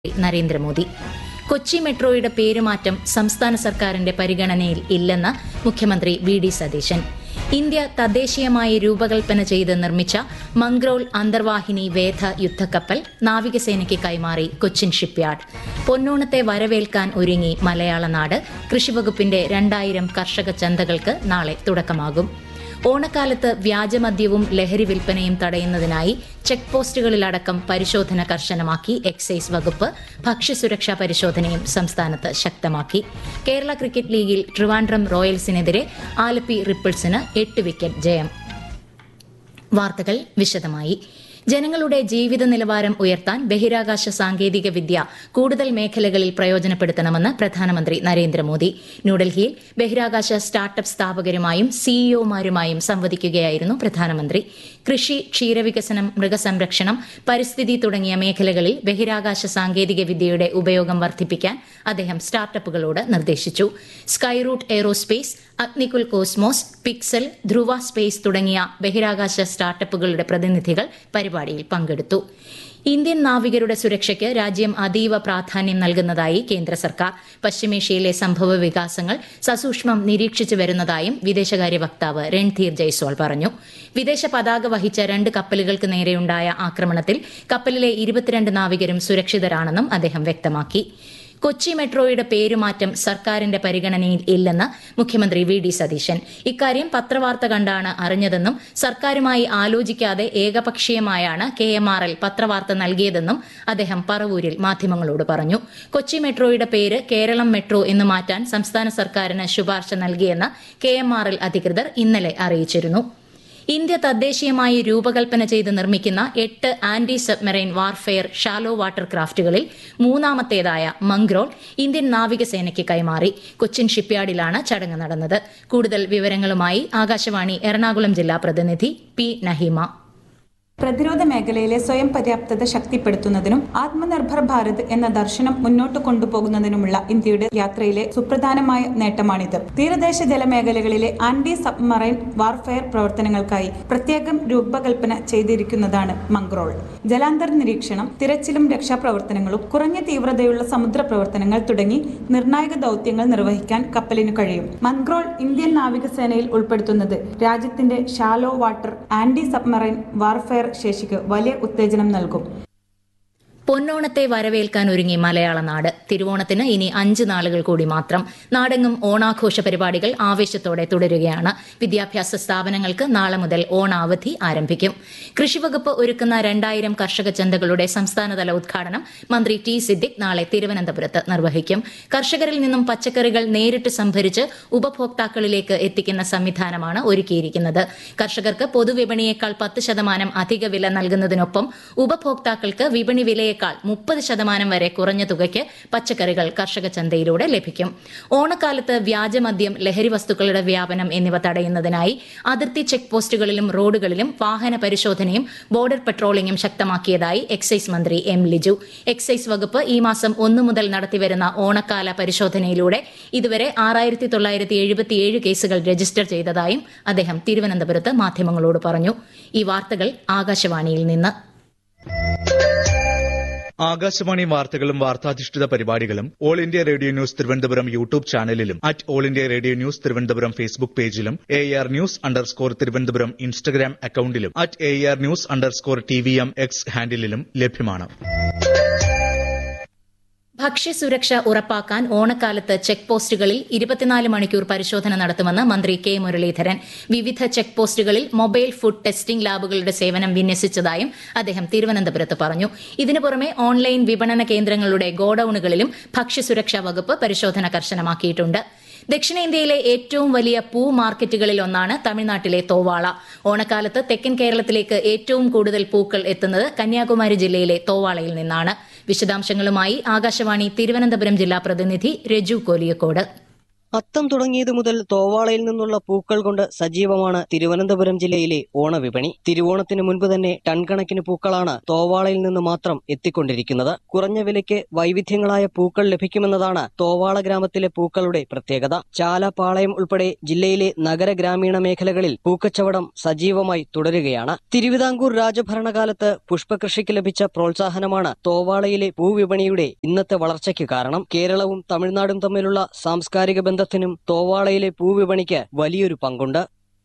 നരേന്ദ്രമോദി കൊച്ചി മെട്രോയുടെ പേരുമാറ്റം സംസ്ഥാന സർക്കാരിന്റെ പരിഗണനയിൽ ഇല്ലെന്ന് മുഖ്യമന്ത്രി വി ഡി സതീശൻ ഇന്ത്യ തദ്ദേശീയമായി രൂപകൽപ്പന ചെയ്ത് നിർമ്മിച്ച മംഗ്രോൾ അന്തർവാഹിനി വേധ യുദ്ധക്കപ്പൽ നാവികസേനയ്ക്ക് കൈമാറി കൊച്ചിൻ ഷിപ്പ്യാർഡ് പൊന്നോണത്തെ വരവേൽക്കാൻ ഒരുങ്ങി മലയാള നാട് കൃഷിവകുപ്പിന്റെ രണ്ടായിരം കർഷക ചന്തകൾക്ക് നാളെ തുടക്കമാകും ഓണക്കാലത്ത് വ്യാജമദ്യവും ലഹരി വിൽപ്പനയും തടയുന്നതിനായി ചെക്ക് പോസ്റ്റുകളിലടക്കം പരിശോധന കർശനമാക്കി എക്സൈസ് വകുപ്പ് ഭക്ഷ്യസുരക്ഷാ പരിശോധനയും സംസ്ഥാനത്ത് ശക്തമാക്കി കേരള ക്രിക്കറ്റ് ലീഗിൽ ട്രിവാൻഡ്രം റോയൽസിനെതിരെ ആലപ്പി റിപ്പിൾസിന് എട്ട് വിക്കറ്റ് ജയം വാർത്തകൾ വിശദമായി ജനങ്ങളുടെ ജീവിത നിലവാരം ഉയർത്താൻ ബഹിരാകാശ സാങ്കേതിക വിദ്യ കൂടുതൽ മേഖലകളിൽ പ്രയോജനപ്പെടുത്തണമെന്ന് പ്രധാനമന്ത്രി നരേന്ദ്രമോദി ന്യൂഡൽഹിയിൽ ബഹിരാകാശ സ്റ്റാർട്ടപ്പ് സ്ഥാപകരുമായും സിഇഒമാരുമായും സംവദിക്കുകയായിരുന്നു പ്രധാനമന്ത്രി കൃഷി ക്ഷീരവികസനം മൃഗസംരക്ഷണം പരിസ്ഥിതി തുടങ്ങിയ മേഖലകളിൽ ബഹിരാകാശ സാങ്കേതിക വിദ്യയുടെ ഉപയോഗം വർദ്ധിപ്പിക്കാൻ അദ്ദേഹം സ്റ്റാർട്ടപ്പുകളോട് നിർദ്ദേശിച്ചു Skyroot Aerospace Agnikul Cosmos Pixel Dhruva Space തുടങ്ങിയ ബഹിരാകാശ സ്റ്റാർട്ടപ്പുകളുടെ പ്രതിനിധികൾ പരിപാടിയിൽ പങ്കെടുത്തു ഇന്ത്യൻ നാവികരുടെ സുരക്ഷയ്ക്ക് രാജ്യം അതീവ പ്രാധാന്യം നൽകുന്നതായി കേന്ദ്ര സർക്കാർ പശ്ചിമേഷ്യയിലെ സംഭവ വികാസങ്ങൾ സസൂക്ഷ്മം നിരീക്ഷിച്ചു വരുന്നതായും വിദേശകാര്യ വക്താവ് രൺധീർ ജയ്സ്വാൾ പറഞ്ഞു വിദേശ പതാക വഹിച്ച രണ്ട് കപ്പലുകൾക്ക് നേരെയുണ്ടായ ആക്രമണത്തിൽ കപ്പലിലെ ഇരുപത്തിരണ്ട് നാവികരും സുരക്ഷിതരാണെന്നും അദ്ദേഹം വ്യക്തമാക്കി കൊച്ചി മെട്രോയുടെ പേരുമാറ്റം സർക്കാരിന്റെ പരിഗണനയിൽ ഇല്ലെന്ന് മുഖ്യമന്ത്രി വി ഡി സതീശൻ ഇക്കാര്യം പത്രവാർത്ത കണ്ടാണ് അറിഞ്ഞതെന്നും സർക്കാരുമായി ആലോചിക്കാതെ ഏകപക്ഷീയമായാണ് കെ എം ആർ എൽ പത്രവാർത്ത നൽകിയതെന്നും അദ്ദേഹം പറവൂരിൽ മാധ്യമങ്ങളോട് പറഞ്ഞു കൊച്ചി മെട്രോയുടെ പേര് കേരളം മെട്രോ എന്ന് മാറ്റാൻ സംസ്ഥാന സർക്കാരിന് ശുപാർശ നൽകിയെന്ന് കെ എം ആർ എൽ അധികൃതർ ഇന്നലെ അറിയിച്ചിരുന്നു ഇന്ത്യ തദ്ദേശീയമായി രൂപകൽപ്പന ചെയ്ത് നിർമ്മിക്കുന്ന എട്ട് anti submarine warfare shallow water ക്രാഫ്റ്റുകളിൽ മൂന്നാമത്തേതായ മംഗ്രോൾ ഇന്ത്യൻ നാവികസേനയ്ക്ക് കൈമാറി കൊച്ചിൻ ഷിപ്പ്യാർഡിലാണ് ചടങ്ങ് നടന്നത് കൂടുതൽ വിവരങ്ങളുമായി ആകാശവാണി എറണാകുളം ജില്ലാ പ്രതിനിധി പി നഹീമ പ്രതിരോധ മേഖലയിലെ സ്വയം പര്യാപ്തത ശക്തിപ്പെടുത്തുന്നതിനും ആത്മനിർഭർ ഭാരത് എന്ന ദർശനം മുന്നോട്ട് കൊണ്ടുപോകുന്നതിനുമുള്ള ഇന്ത്യയുടെ യാത്രയിലെ സുപ്രധാനമായ നേട്ടമാണിത് തീരദേശ ജലമേഖലകളിലെ ആന്റി സബ്മറൈൻ വാർഫെയർ പ്രവർത്തനങ്ങൾക്കായി പ്രത്യേകം രൂപകൽപ്പന ചെയ്തിരിക്കുന്നതാണ് മംഗ്രോൾ ജലാന്തർ നിരീക്ഷണം തിരച്ചിലും രക്ഷാപ്രവർത്തനങ്ങളും കുറഞ്ഞ തീവ്രതയുള്ള സമുദ്ര പ്രവർത്തനങ്ങൾ തുടങ്ങി നിർണായക ദൗത്യങ്ങൾ നിർവഹിക്കാൻ കപ്പലിന് കഴിയും മംഗ്രോൾ ഇന്ത്യൻ നാവികസേനയിൽ ഉൾപ്പെടുത്തുന്നത് രാജ്യത്തിന്റെ shallow water anti submarine warfare ശേഷിക്ക് വലിയ ഉത്തേജനം നൽകും പൊന്നോണത്തെ വരവേൽക്കാൻ ഒരുങ്ങി മലയാള നാട് തിരുവോണത്തിന് ഇനി അഞ്ച് നാളുകൾ കൂടി മാത്രം നാടെങ്ങും ഓണാഘോഷ പരിപാടികൾ ആവേശത്തോടെ തുടരുകയാണ് വിദ്യാഭ്യാസ സ്ഥാപനങ്ങൾക്ക് നാളെ മുതൽ ഓണാവധി ആരംഭിക്കും കൃഷിവകുപ്പ് ഒരുക്കുന്ന രണ്ടായിരം കർഷക ചന്തകളുടെ സംസ്ഥാനതല ഉദ്ഘാടനം മന്ത്രി ടി സിദ്ദിഖ് നാളെ തിരുവനന്തപുരത്ത് നിർവഹിക്കും കർഷകരിൽ നിന്നും പച്ചക്കറികൾ നേരിട്ട് സംഭരിച്ച് ഉപഭോക്താക്കളിലേക്ക് എത്തിക്കുന്ന സംവിധാനമാണ് ഒരുക്കിയിരിക്കുന്നത് കർഷകർക്ക് പൊതുവിപണിയേക്കാൾ പത്ത് ശതമാനം അധിക വില നൽകുന്നതിനൊപ്പം ഉപഭോക്താക്കൾക്ക് വിപണി വിലയേക്കാൾ മുപ്പത് ശതമാനം വരെ കുറഞ്ഞ തുകയ്ക്ക് പച്ചക്കറികൾ കർഷക ചന്തയിലൂടെ ലഭിക്കും ഓണക്കാലത്ത് വ്യാജമദ്യം ലഹരി വസ്തുക്കളുടെ വ്യാപനം എന്നിവ തടയുന്നതിനായി അതിർത്തി ചെക്ക് പോസ്റ്റുകളിലും റോഡുകളിലും വാഹന പരിശോധനയും ബോർഡർ പട്രോളിംഗും ശക്തമാക്കിയതായി എക്സൈസ് മന്ത്രി എം ലിജു എക്സൈസ് വകുപ്പ് ഈ മാസം ഒന്നു മുതൽ നടത്തിവരുന്ന ഓണക്കാല പരിശോധനയിലൂടെ ഇതുവരെ ആറായിരത്തി തൊള്ളായിരത്തി എഴുപത്തിയേഴ് കേസുകൾ രജിസ്റ്റർ ചെയ്തതായും അദ്ദേഹം തിരുവനന്തപുരത്ത് മാധ്യമങ്ങളോട് പറഞ്ഞു ഈ വാർത്തകൾ ആകാശവാണിയിൽ നിന്ന് ആകാശവാണി വാർത്തകളും വാർത്താധിഷ്ഠിത പരിപാടികളും All India Radio News Thiruvananthapuram YouTube ചാനലിലും at All India Radio News Thiruvananthapuram Facebook പേജിലും A R news underscore Thiruvananthapuram Instagram അക്കൌണ്ടിലും at A R news underscore T V M X ഹാൻഡിലും ലഭ്യമാണ് ഭക്ഷ്യസുരക്ഷ ഉറപ്പാക്കാൻ ഓണക്കാലത്ത് ചെക്ക് പോസ്റ്റുകളിൽ ഇരുപത്തിനാല് മണിക്കൂർ പരിശോധന നടത്തുമെന്ന് മന്ത്രി കെ മുരളീധരൻ വിവിധ ചെക്ക് പോസ്റ്റുകളിൽ മൊബൈൽ ഫുഡ് ടെസ്റ്റിംഗ് ലാബുകളുടെ സേവനം വിന്യസിച്ചതായും അദ്ദേഹം തിരുവനന്തപുരത്ത് പറഞ്ഞു ഇതിനു പുറമെ ഓൺലൈൻ വിപണന കേന്ദ്രങ്ങളുടെ ഗോഡൌണുകളിലും ഭക്ഷ്യസുരക്ഷാ വകുപ്പ് പരിശോധന കർശനമാക്കിയിട്ടുണ്ട് ദക്ഷിണേന്ത്യയിലെ ഏറ്റവും വലിയ പൂ മാർക്കറ്റുകളിൽ ഒന്നാണ് തമിഴ്നാട്ടിലെ തോവാള ഓണക്കാലത്ത് തെക്കൻ കേരളത്തിലേക്ക് ഏറ്റവും കൂടുതൽ പൂക്കൾ എത്തുന്നത് കന്യാകുമാരി ജില്ലയിലെ തോവാളയിൽ നിന്നാണ് വിശദാംശങ്ങളുമായി ആകാശവാണി തിരുവനന്തപുരം ജില്ലാ പ്രതിനിധി രജു കോലിയക്കോട് അത്തം തുടങ്ങിയത് മുതൽ തോവാളയിൽ നിന്നുള്ള പൂക്കൾ കൊണ്ട് സജീവമാണ് തിരുവനന്തപുരം ജില്ലയിലെ ഓണവിപണി തിരുവോണത്തിന് മുൻപ് തന്നെ ടൺ കണക്കിന് പൂക്കളാണ് തോവാളയിൽ നിന്ന് മാത്രം എത്തിക്കൊണ്ടിരിക്കുന്നത് കുറഞ്ഞ വിലയ്ക്ക് വൈവിധ്യങ്ങളായ പൂക്കൾ ലഭിക്കുമെന്നതാണ് തോവാള ഗ്രാമത്തിലെ പൂക്കളുടെ പ്രത്യേകത ചാല പാളയം ഉൾപ്പെടെ ജില്ലയിലെ നഗര ഗ്രാമീണ മേഖലകളിൽ പൂക്കച്ചവടം സജീവമായി തുടരുകയാണ് തിരുവിതാംകൂർ രാജഭരണകാലത്ത് പുഷ്പകൃഷിക്ക് ലഭിച്ച പ്രോത്സാഹനമാണ് തോവാളയിലെ പൂവിപണിയുടെ ഇന്നത്തെ വളർച്ചയ്ക്ക് കാരണം കേരളവും തമിഴ്നാടും തമ്മിലുള്ള സാംസ്കാരിക ബന്ധത്തിനും തോവാളയിലെ പൂവിപണിക്ക് വലിയൊരു പങ്കുണ്ട്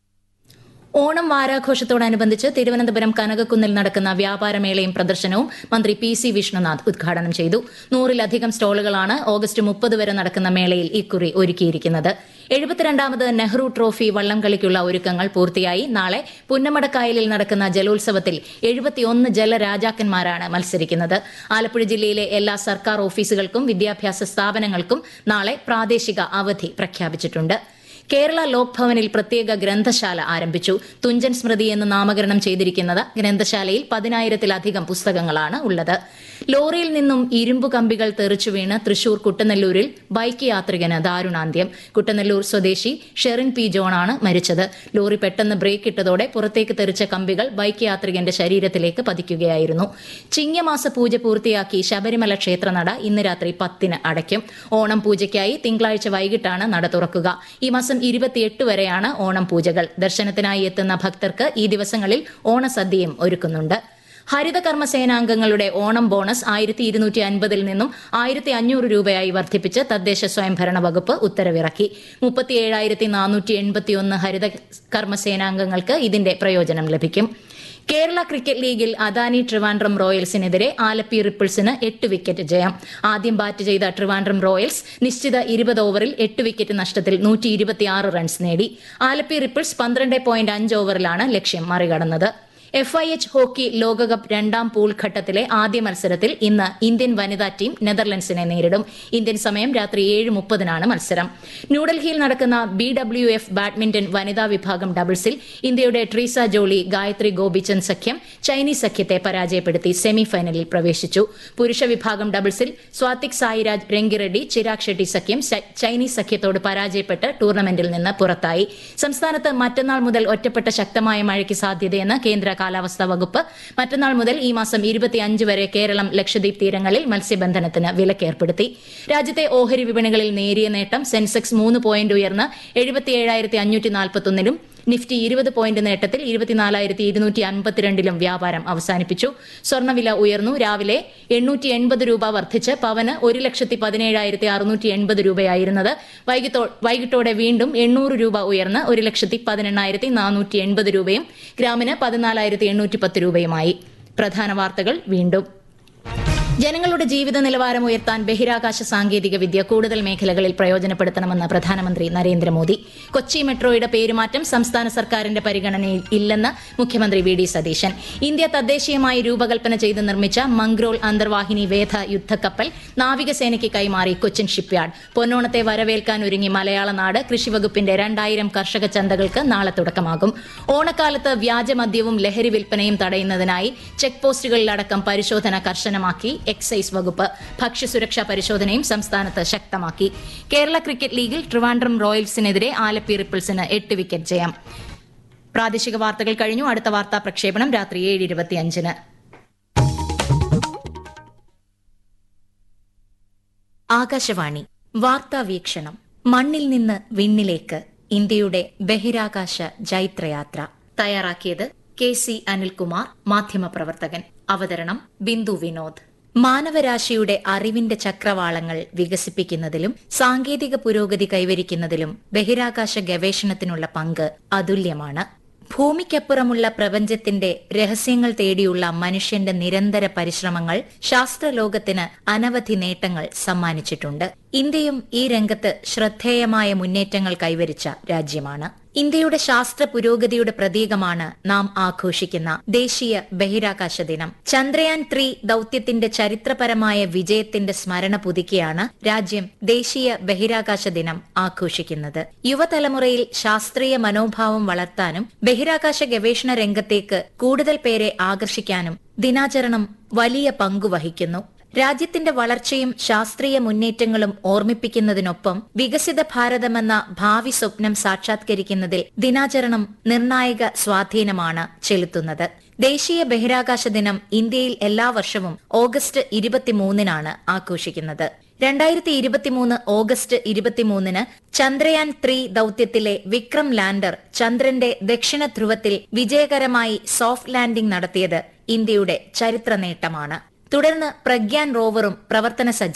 ഓണം വാരാഘോഷത്തോടനുബന്ധിച്ച് തിരുവനന്തപുരം കനകക്കുന്നിൽ നടക്കുന്ന വ്യാപാരമേളയും പ്രദർശനവും മന്ത്രി പി സി വിഷ്ണുനാഥ് ഉദ്ഘാടനം ചെയ്തു നൂറിലധികം സ്റ്റാളുകളാണ് ഓഗസ്റ്റ് മുപ്പത് വരെ നടക്കുന്ന മേളയിൽ ഇക്കുറി ഒരുക്കിയിരിക്കുന്നത് എഴുപത്തിരണ്ടാമത് നെഹ്റു ട്രോഫി വള്ളംകളിക്കുള്ള ഒരുക്കങ്ങൾ പൂർത്തിയായി നാളെ പുന്നമടക്കായലിൽ നടക്കുന്ന ജലോത്സവത്തിൽ എഴുപത്തിയൊന്ന് ജലരാജാക്കന്മാരാണ് മത്സരിക്കുന്നത് ആലപ്പുഴ ജില്ലയിലെ എല്ലാ സർക്കാർ ഓഫീസുകൾക്കും വിദ്യാഭ്യാസ സ്ഥാപനങ്ങൾക്കും നാളെ പ്രാദേശിക അവധി പ്രഖ്യാപിച്ചിട്ടുണ്ട് കേരള ലോക് ഭവനിൽ പ്രത്യേക ഗ്രന്ഥശാല ആരംഭിച്ചു തുഞ്ചൻ സ്മൃതി എന്ന് നാമകരണം ചെയ്തിരിക്കുന്നത് ഗ്രന്ഥശാലയിൽ പതിനായിരത്തിലധികം പുസ്തകങ്ങളാണ് ഉള്ളത് ലോറിയിൽ നിന്നും ഇരുമ്പു കമ്പികൾ തെറിച്ചു വീണ് തൃശൂർ കുട്ടനെല്ലൂരിൽ ബൈക്ക് യാത്രികന് ദാരുണാന്ത്യം കുട്ടനെല്ലൂർ സ്വദേശി ഷെറിൻ പി ജോണാണ് മരിച്ചത് ലോറി പെട്ടെന്ന് ബ്രേക്ക് ഇട്ടതോടെ പുറത്തേക്ക് തെറിച്ച കമ്പികൾ ബൈക്ക് യാത്രികന്റെ ശരീരത്തിലേക്ക് പതിക്കുകയായിരുന്നു ചിങ്ങമാസ പൂജ പൂർത്തിയാക്കി ശബരിമല ക്ഷേത്രനട ഇന്ന് രാത്രി പത്തിന് അടയ്ക്കും ഓണം പൂജയ്ക്കായി തിങ്കളാഴ്ച വൈകിട്ടാണ് നട തുറക്കുക ഈ മാസം ഇരുപത്തിയെട്ട് വരെയാണ് ഓണം പൂജകൾ ദർശനത്തിനായി എത്തുന്ന ഭക്തർക്ക് ഈ ദിവസങ്ങളിൽ ഓണസദ്യയും ഒരുക്കുന്നുണ്ട് ഹരിത കർമ്മസേനാംഗങ്ങളുടെ ഓണം ബോണസ് ആയിരത്തി ഇരുന്നൂറ്റി അൻപതിൽ നിന്നും ആയിരത്തി അഞ്ഞൂറ് രൂപയായി വർദ്ധിപ്പിച്ച് തദ്ദേശ സ്വയംഭരണ വകുപ്പ് ഉത്തരവിറക്കി മുപ്പത്തിയേഴായിരത്തി നാനൂറ്റി എൺപത്തിയൊന്ന് ഹരിത കർമ്മസേനാംഗങ്ങൾക്ക് ഇതിന്റെ പ്രയോജനം ലഭിക്കും കേരള ക്രിക്കറ്റ് ലീഗിൽ അദാനി ട്രിവാൻഡ്രം റോയൽസിനെതിരെ ആലപ്പി റിപ്പിൾസിന് എട്ട് വിക്കറ്റ് ജയം ആദ്യം ബാറ്റ് ചെയ്ത ട്രിവാൻഡ്രം റോയൽസ് നിശ്ചിത ഇരുപത് ഓവറിൽ എട്ട് വിക്കറ്റ് നഷ്ടത്തിൽ നൂറ്റി ഇരുപത്തിയാറ് റൺസ് നേടി ആലപ്പി റിപ്പിൾസ് പന്ത്രണ്ട് പോയിന്റ് അഞ്ച് ഓവറിലാണ് ലക്ഷ്യം മറികടന്നത് എഫ് ഐ എച്ച് ഹോക്കി ലോകകപ്പ് രണ്ടാം പൂൾ ഘട്ടത്തിലെ ആദ്യ മത്സരത്തിൽ ഇന്ന് ഇന്ത്യൻ വനിതാ ടീം നെതർലൻഡ്സിനെ നേരിടും ഇന്ത്യൻ സമയം രാത്രി ഏഴ് മുപ്പതിനാണ് മത്സരം ന്യൂഡൽഹിയിൽ നടക്കുന്ന ബി ഡബ്ല്യു എഫ് ബാഡ്മിന്റൺ വനിതാ വിഭാഗം ഡബിൾസിൽ ഇന്ത്യയുടെ ട്രീസ ജോളി ഗായത്രി ഗോപിചന്ദ് സഖ്യം ചൈനീസ് സഖ്യത്തെ പരാജയപ്പെടുത്തി സെമിഫൈനലിൽ പ്രവേശിച്ചു പുരുഷ വിഭാഗം ഡബിൾസിൽ സ്വാതിക് സായിരാജ് രംഗിറെഡ്ഡി ചിരാഗ് ഷെട്ടി സഖ്യം ചൈനീസ് സഖ്യത്തോട് പരാജയപ്പെട്ട് ടൂർണമെന്റിൽ നിന്ന് പുറത്തായി സംസ്ഥാനത്ത് മറ്റന്നാൾ മുതൽ ഒറ്റപ്പെട്ട ശക്തമായ മഴയ്ക്ക് സാധ്യതയെന്ന് കേന്ദ്ര കാലാവസ്ഥാ വകുപ്പ് മറ്റന്നാൾ മുതൽ ഈ മാസം ഇരുപത്തിയഞ്ച് വരെ കേരളം ലക്ഷദ്വീപ് തീരങ്ങളിൽ മത്സ്യബന്ധനത്തിന് വിലക്കേർപ്പെടുത്തി രാജ്യത്തെ ഓഹരി വിപണികളിൽ നേരിയ നേട്ടം സെൻസെക്സ് മൂന്ന് പോയിന്റ് ഉയർന്ന് എഴുപത്തിയേഴായിരത്തി അഞ്ഞൂറ്റി നാൽപ്പത്തൊന്നിലും നിഫ്റ്റി ഇരുപത് പോയിന്റ് നേട്ടത്തിൽ ഇരുപത്തിനാലായിരത്തി ഇരുന്നൂറ്റി അൻപത്തിരണ്ടിലും വ്യാപാരം അവസാനിപ്പിച്ചു സ്വർണ്ണവില ഉയർന്നു രാവിലെ എണ്ണൂറ്റി എൺപത് രൂപ വർദ്ധിച്ച് പവന് ഒരു ലക്ഷത്തി പതിനേഴായിരത്തി അറുന്നൂറ്റി എൺപത് രൂപയായിരുന്നത് വൈകിട്ടോടെ വീണ്ടും എണ്ണൂറ് രൂപ ഉയർന്ന് ഒരു ലക്ഷത്തി പതിനെണ്ണായിരത്തി നാനൂറ്റി എൺപത് രൂപയും ഗ്രാമിന് പതിനാലായിരത്തി എണ്ണൂറ്റി പത്ത് രൂപയുമായി പ്രധാന വാർത്തകൾ വീണ്ടും ജനങ്ങളുടെ ജീവിത നിലവാരം ഉയർത്താൻ ബഹിരാകാശ സാങ്കേതിക വിദ്യ കൂടുതൽ മേഖലകളിൽ പ്രയോജനപ്പെടുത്തണമെന്ന് പ്രധാനമന്ത്രി നരേന്ദ്രമോദി കൊച്ചി മെട്രോയുടെ പേരുമാറ്റം സംസ്ഥാന സർക്കാരിന്റെ പരിഗണനയിൽ ഇല്ലെന്ന് മുഖ്യമന്ത്രി വി ഡി സതീശൻ ഇന്ത്യ തദ്ദേശീയമായി രൂപകൽപ്പന ചെയ്ത് നിർമ്മിച്ച മംഗ്രോൾ അന്തർവാഹിനി വേധ യുദ്ധക്കപ്പൽ നാവികസേനയ്ക്ക് കൈമാറി കൊച്ചിൻ ഷിപ്പ്യാർഡ് പൊന്നോണത്തെ വരവേൽക്കാൻ ഒരുങ്ങി മലയാള നാട് കൃഷിവകുപ്പിന്റെ രണ്ടായിരം കർഷക ചന്തകൾക്ക് നാളെ തുടക്കമാകും ഓണക്കാലത്ത് വ്യാജമദ്യവും ലഹരി വിൽപ്പനയും തടയുന്നതിനായി ചെക്ക് പോസ്റ്റുകളിലടക്കം പരിശോധന കർശനമാക്കി എക്സൈസ് വകുപ്പ് ഭക്ഷ്യസുരക്ഷാ പരിശോധനയും സംസ്ഥാനത്ത് ശക്തമാക്കി കേരള ക്രിക്കറ്റ് ലീഗിൽ ട്രിവാൻഡ്രം റോയൽസിനെതിരെ ആലപ്പി റിപ്പിൾസിന് എട്ട് വിക്കറ്റ് ജയം പ്രാദേശിക വാർത്തകൾ കഴിഞ്ഞു അടുത്ത വാർത്താ പ്രക്ഷേപണം രാത്രി ഏഴ് ഇരുപത്തിയഞ്ചിന് ആകാശവാണി വാർത്താ വീക്ഷണം മണ്ണിൽ നിന്ന് വിണ്ണിലേക്ക് ഇന്ത്യയുടെ ബഹിരാകാശ ജൈത്രയാത്ര തയ്യാറാക്കിയത് കെ സി അനിൽകുമാർ മാധ്യമപ്രവർത്തകൻ അവതരണം ബിന്ദു വിനോദ് മാനവരാശിയുടെ അറിവിന്റെ ചക്രവാളങ്ങൾ വികസിപ്പിക്കുന്നതിലും സാങ്കേതിക പുരോഗതി കൈവരിക്കുന്നതിലും ബഹിരാകാശ ഗവേഷണത്തിനുള്ള പങ്ക് അതുല്യമാണ് ഭൂമിക്കപ്പുറമുള്ള പ്രപഞ്ചത്തിന്റെ രഹസ്യങ്ങൾ തേടിയുള്ള മനുഷ്യന്റെ നിരന്തര പരിശ്രമങ്ങൾ ശാസ്ത്രലോകത്തിന് അനവധി നേട്ടങ്ങൾ സമ്മാനിച്ചിട്ടുണ്ട് ഇന്ത്യയും ഈ രംഗത്ത് ശ്രദ്ധേയമായ മുന്നേറ്റങ്ങൾ കൈവരിച്ച രാജ്യമാണ് ഇന്ത്യയുടെ ശാസ്ത്ര പുരോഗതിയുടെ പ്രതീകമാണ് നാം ആഘോഷിക്കുന്ന ദേശീയ ബഹിരാകാശ ദിനം ചന്ദ്രയാൻ ത്രീ ദൌത്യത്തിന്റെ ചരിത്രപരമായ വിജയത്തിന്റെ സ്മരണ പുതുക്കിയാണ് രാജ്യം ദേശീയ ബഹിരാകാശ ദിനം ആഘോഷിക്കുന്നത് യുവതലമുറയിൽ ശാസ്ത്രീയ മനോഭാവം വളർത്താനും ബഹിരാകാശ ഗവേഷണ രംഗത്തേക്ക് കൂടുതൽ പേരെ ആകർഷിക്കാനും ദിനാചരണം വലിയ പങ്കു വഹിക്കുന്നു രാജ്യത്തിന്റെ വളർച്ചയും ശാസ്ത്രീയ മുന്നേറ്റങ്ങളും ഓർമ്മിപ്പിക്കുന്നതിനൊപ്പം വികസിത ഭാരതമെന്ന ഭാവി സ്വപ്നം സാക്ഷാത്കരിക്കുന്നതിൽ ദിനാചരണം നിർണായക സ്വാധീനമാണ് ചെലുത്തുന്നത് ദേശീയ ബഹിരാകാശ ദിനം ഇന്ത്യയിൽ എല്ലാ വർഷവും ഓഗസ്റ്റ് ഇരുപത്തിമൂന്നിനാണ് ആഘോഷിക്കുന്നത് രണ്ടായിരത്തി ഇരുപത്തിമൂന്ന് ഓഗസ്റ്റ് ഇരുപത്തിമൂന്നിന് ചന്ദ്രയാൻ ത്രീ ദൌത്യത്തിലെ വിക്രം ലാൻഡർ ചന്ദ്രന്റെ ദക്ഷിണ ധ്രുവത്തിൽ വിജയകരമായി സോഫ്റ്റ് ലാൻഡിംഗ് നടത്തിയത് ഇന്ത്യയുടെ ചരിത്ര നേട്ടമാണ് തുടർന്ന് പ്രഗ്യാൻ റോവറും പ്രവർത്തന